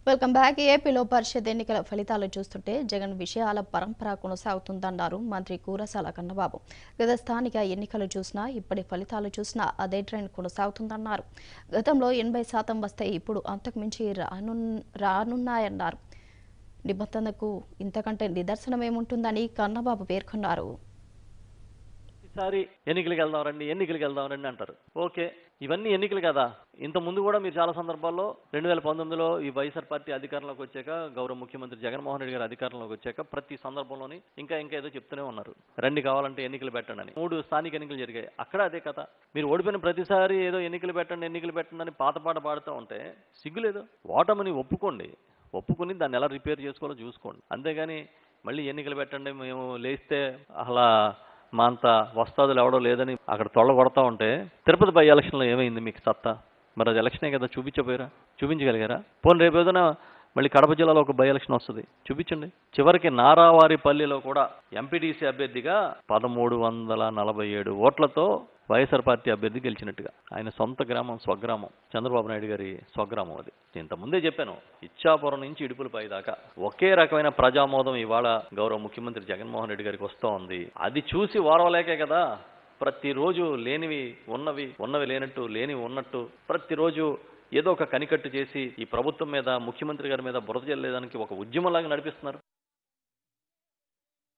welcome back ఏపీలో పరిషత్ ఎన్నికల ఫలితాలు చూస్తుంటే జగన్ విషయాల పరంపర కొనసాగుతుందన్నారు మంత్రి కూరసాల కన్నబాబు గత స్థానిక ఎన్నికలు చూసినా ఇప్పటి ఫలితాలు చూసినా అదే ట్రెండ్ కొనసాగుతుందన్నారు గతంలో ఎనభై శాతం వస్తే ఇప్పుడు అంతకుమించి రాను రానున్నాయన్నారు నిబంధనకు ఇంతకంటే నిదర్శనం ఏముంటుందని కన్నబాబు పేర్కొన్నారు ఈసారి ఎన్నికలకు వెళ్దాం రండి ఎన్నికలకు వెళ్దాం రండి అంటారు ఓకే ఇవన్నీ ఎన్నికలు కదా ఇంత ముందు కూడా మీరు చాలా సందర్భాల్లో రెండు వేల పంతొమ్మిదిలో ఈ వైఎస్ఆర్ పార్టీ అధికారంలోకి వచ్చాక గౌరవ ముఖ్యమంత్రి జగన్మోహన్ రెడ్డి గారు అధికారంలోకి వచ్చాక ప్రతి సందర్భంలోని ఇంకా ఇంకా ఏదో చెప్తూనే ఉన్నారు రండి కావాలంటే ఎన్నికలు పెట్టండి అని మూడు స్థానిక ఎన్నికలు జరిగాయి అక్కడ అదే కథ మీరు ఓడిపోయిన ప్రతిసారి ఏదో ఎన్నికలు పెట్టండి ఎన్నికలు పెట్టండి అని పాత పాట పాడుతూ ఉంటే సిగ్గులేదు ఓటమిని ఒప్పుకోండి ఒప్పుకుని దాన్ని ఎలా రిపేర్ చేసుకోవాలో చూసుకోండి అంతేగాని మళ్ళీ ఎన్నికలు పెట్టండి మేము లేస్తే అలా మా అంత వస్తాదులు ఎవడో లేదని అక్కడ తొళ్ళ కొడతా ఉంటే తిరుపతి బై ఎలక్షన్లో ఏమైంది మీకు సత్తా మరి అది ఎలక్షనే కదా చూపించపోయారా చూపించగలిగారా పోనీ రేపు ఏదైనా మళ్ళీ కడప జిల్లాలో ఒక బై ఎలక్షన్ వస్తుంది చూపించండి చివరికి నారావారిపల్లిలో కూడా ఎంపీటీసీ అభ్యర్థిగా పదమూడు వందల నలభై ఏడు ఓట్లతో వైఎస్ఆర్ పార్టీ అభ్యర్థి గెలిచినట్టుగా ఆయన సొంత గ్రామం స్వగ్రామం చంద్రబాబు నాయుడు గారి స్వగ్రామం అది ఇంత ముందే చెప్పాను ఇచ్చాపురం నుంచి ఇడుపులపై దాకా ఒకే రకమైన ప్రజామోదం ఇవాళ గౌరవ ముఖ్యమంత్రి జగన్మోహన్ రెడ్డి గారికి వస్తూ ఉంది అది చూసి ఓర్వలేకే కదా ప్రతిరోజు లేనివి ఉన్నవి ఉన్నవి లేనట్టు లేనివి ఉన్నట్టు ప్రతిరోజు ఏదో ఒక కనికట్టు చేసి ఈ ప్రభుత్వం మీద ముఖ్యమంత్రి గారి మీద బురద జల్లేదానికి ఒక ఉద్యమంలాగా నడిపిస్తున్నారు